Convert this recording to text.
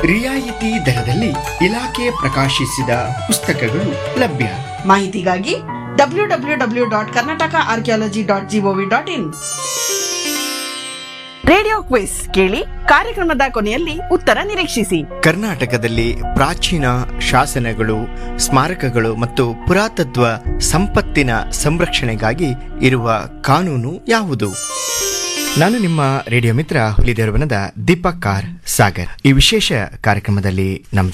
ರಿಯಾಯಿತಿ ದರದಲ್ಲಿ ಇಲಾಖೆ ಪ್ರಕಾಶಿಸಿದ ಪುಸ್ತಕಗಳು ಲಭ್ಯ ಮಾಹಿತಿಗಾಗಿ W W W dot Karnataka archaeology dot gov dot in radio quiz ಕೇಳಿ ಕಾರ್ಯಕ್ರಮದ ಕೊನೆಯಲ್ಲಿ ಉತ್ತರ ನಿರೀಕ್ಷಿಸಿ ಕರ್ನಾಟಕದಲ್ಲಿ ಪ್ರಾಚೀನ ಶಾಸನಗಳು ಸ್ಮಾರಕಗಳು ಮತ್ತು ಪುರಾತತ್ವ ಸಂಪತ್ತಿನ ಸಂರಕ್ಷಣೆಗಾಗಿ ಇರುವ ಕಾನೂನು ಯಾವುದು ನಾನು ನಿಮ್ಮ ರೇಡಿಯೋ ಮಿತ್ರ ಹುಲಿದೇವರವನದ ದೀಪಕ್ ಕಾರ್ ಸಾಗರ್ ಈ ವಿಶೇಷ ಕಾರ್ಯಕ್ರಮದಲ್ಲಿ ನಮ್ಮ